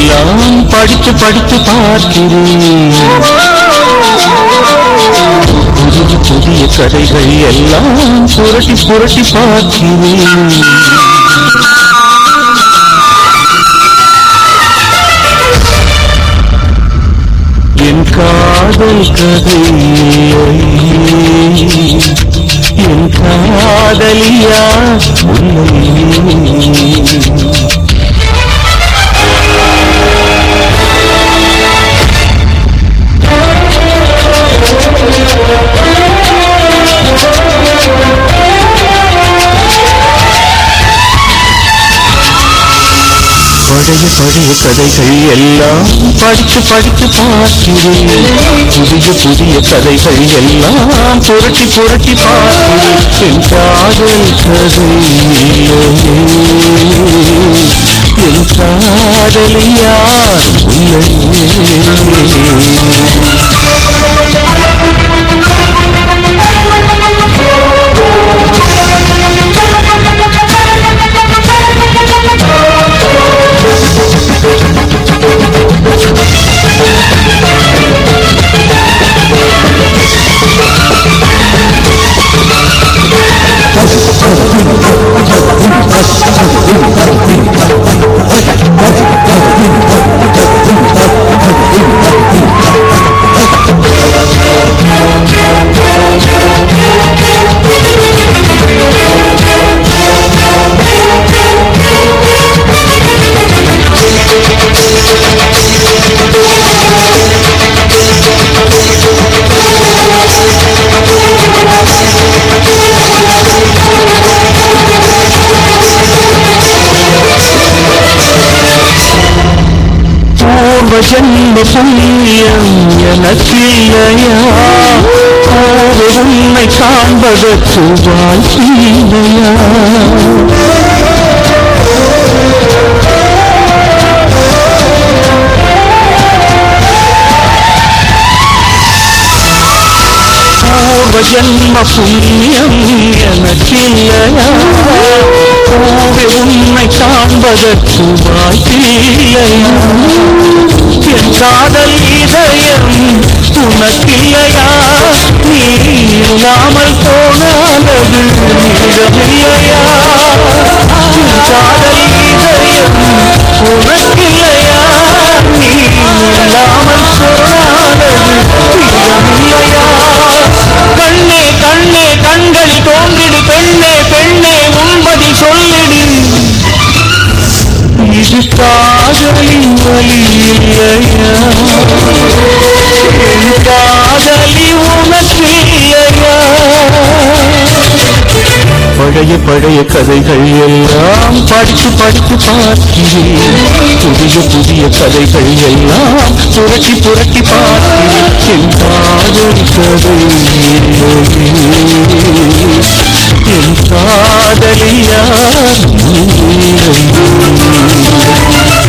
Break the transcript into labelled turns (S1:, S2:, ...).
S1: எல்லாம் படித்து படித்து பார்க்கிறேன் புதிய புதிய கதைகள் எல்லாம் புரட்டி புரட்டி பார்க்கிறேன் என் காதல் கதை என் காதலியா உன்னை பழைய பழைய கதைகள் எல்லாம் படித்து படித்து பார்க்கிறேன் புதிய புதிய கதைகள் எல்லாம் புரட்டி புரட்டி பார்க்கிறேன் என் காதல் கதை என் காதலியா உன்னை பூர்வ ஜன்ம புண்ணியம் எனக்கில்லையா கோவை உன்னை காண்பதற்கு வாழ்க்கையா பூர்வ ஜன்ம புண்ணியம் எனக்கில்லையா கோவை உன்னை காண்பதற்கு வாழ்க்கையா என் காதல் இதயம் உனக்கில்லையா நீ இல்லாமல் போனாலது நீளமில்லையா என் காதல் இதயம் உனக்கில்லையா நீ இல்லாமல் போனாலது நீளமில்லையா கண்ணே கண்ணே கண்களில் தோன்றிடு பெண்ணே பெண்ணே உண்பதி சொல்லிடு இது காதலின் வழி இல்லையா என் காதலி உனக்கு இல்லையா பழைய பழைய கதைகள் எல்லாம் படித்து படித்து பார்க்கிறேன் புதிய புதிய கதைகள் எல்லாம் புரட்டி புரட்டி பார்க்கிறேன் என் காதல் கதை என் காதலியா நீ